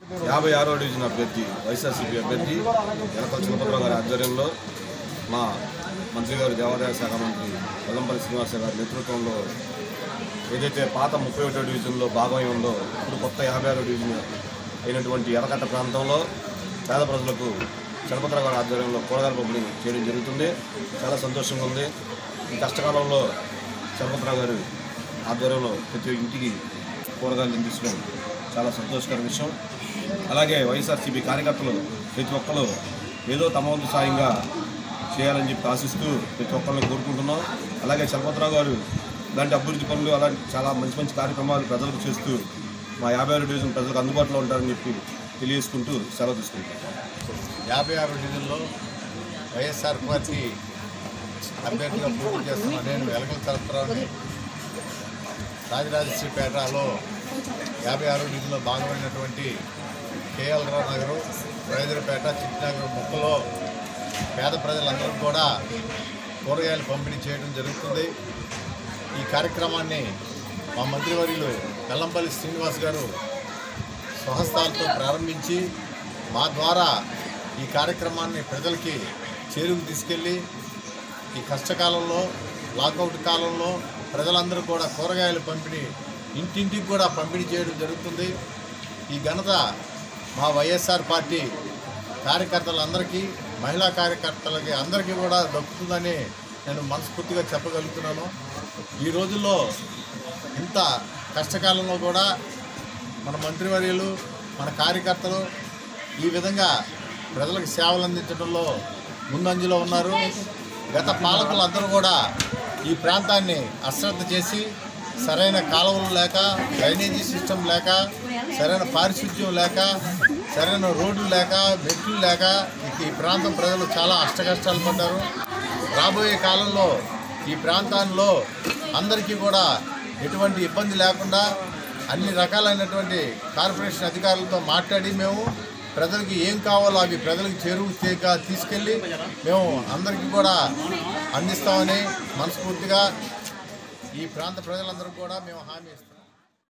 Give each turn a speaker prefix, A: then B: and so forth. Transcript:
A: యాభై ఆరో డివిజన్ అభ్యర్థి వైఎస్ఆర్సీపీ అభ్యర్థి ఎలకల చిన్నపత్రరావు గారి ఆధ్వర్యంలో మా మంత్రి గారు దేవాదాయ శాఖ మంత్రి వెల్లంపల్లి శ్రీనివాస గారి నేతృత్వంలో ఏదైతే పాత ముప్పై ఒకటో డివిజన్లో భాగమై ఉందో ఇప్పుడు కొత్త యాభై ఆరో డివిజన్ అయినటువంటి ఎర్రకట్ట ప్రాంతంలో పేద ప్రజలకు చలపత్ర గారి ఆధ్వర్యంలో కూరగాయల పంపిణీ చేయడం జరుగుతుంది చాలా సంతోషంగా ఉంది ఈ కష్టకాలంలో చలపత్ర గారు ఆధ్వర్యంలో ప్రతి ఇంటికి కూరగాయలు అందించడం చాలా సంతోషకర విషయం అలాగే వైఎస్ఆర్సీపీ కార్యకర్తలు ప్రతి ఒక్కరు ఏదో తమ వంతు సాయంగా చేయాలని చెప్పి ఆశిస్తూ ప్రతి ఒక్కరిని కోరుకుంటున్నాం అలాగే చలపతిరావు గారు ఇలాంటి అభివృద్ధి పనులు అలాంటి చాలా మంచి మంచి కార్యక్రమాలు ప్రజలకు చేస్తూ మా యాభై ఆరు డివిజన్ ప్రజలకు అందుబాటులో ఉంటారని చెప్పి తెలియజేసుకుంటూ సెలవు తీసుకుంటాం
B: యాభై ఆరు డివిజన్లో వైఎస్ఆర్ పార్టీ అభ్యర్థిగా పోటీ చేస్తున్న నేను వెలగల తరపురావుని రాజరాజశ్రీపేటలో యాభై ఆరు డివిజన్లో భాగమైనటువంటి కేఎల్ రావు నగరు రైతులపేట చిట్నగర్ ముక్కలో పేద ప్రజలందరూ కూడా కూరగాయలు పంపిణీ చేయడం జరుగుతుంది ఈ కార్యక్రమాన్ని మా మంత్రివర్యులు వెల్లంపల్లి శ్రీనివాస్ గారు స్వహస్తాలతో ప్రారంభించి మా ద్వారా ఈ కార్యక్రమాన్ని ప్రజలకి చేరుకు తీసుకెళ్ళి ఈ కష్టకాలంలో లాకౌట్ కాలంలో ప్రజలందరూ కూడా కూరగాయలు పంపిణీ ఇంటింటికి కూడా పంపిణీ చేయడం జరుగుతుంది ఈ ఘనత మా వైఎస్ఆర్ పార్టీ కార్యకర్తలందరికీ మహిళా కార్యకర్తలకి అందరికీ కూడా దక్కుతుందని నేను మనస్ఫూర్తిగా చెప్పగలుగుతున్నాను ఈ రోజుల్లో ఇంత కష్టకాలంలో కూడా మన మంత్రివర్యులు మన కార్యకర్తలు ఈ విధంగా ప్రజలకు సేవలు అందించడంలో ముందంజలో ఉన్నారు గత పాలకులు అందరూ కూడా ఈ ప్రాంతాన్ని అశ్రద్ధ చేసి సరైన కాలువలు లేక డ్రైనేజీ సిస్టమ్ లేక సరైన పారిశుద్ధ్యం లేక సరైన రోడ్లు లేక మెట్లు లేక ఇక ఈ ప్రాంతం ప్రజలు చాలా అష్టకష్టాలు పడ్డారు రాబోయే కాలంలో ఈ ప్రాంతాల్లో అందరికీ కూడా ఎటువంటి ఇబ్బంది లేకుండా అన్ని రకాలైనటువంటి కార్పొరేషన్ అధికారులతో మాట్లాడి మేము ప్రజలకి ఏం కావాలో అవి ప్రజలకు చేరువు చేయక తీసుకెళ్ళి మేము అందరికీ కూడా అందిస్తామని మనస్ఫూర్తిగా ఈ ప్రాంత ప్రజలందరూ కూడా మేము హామీ ఇస్తున్నాం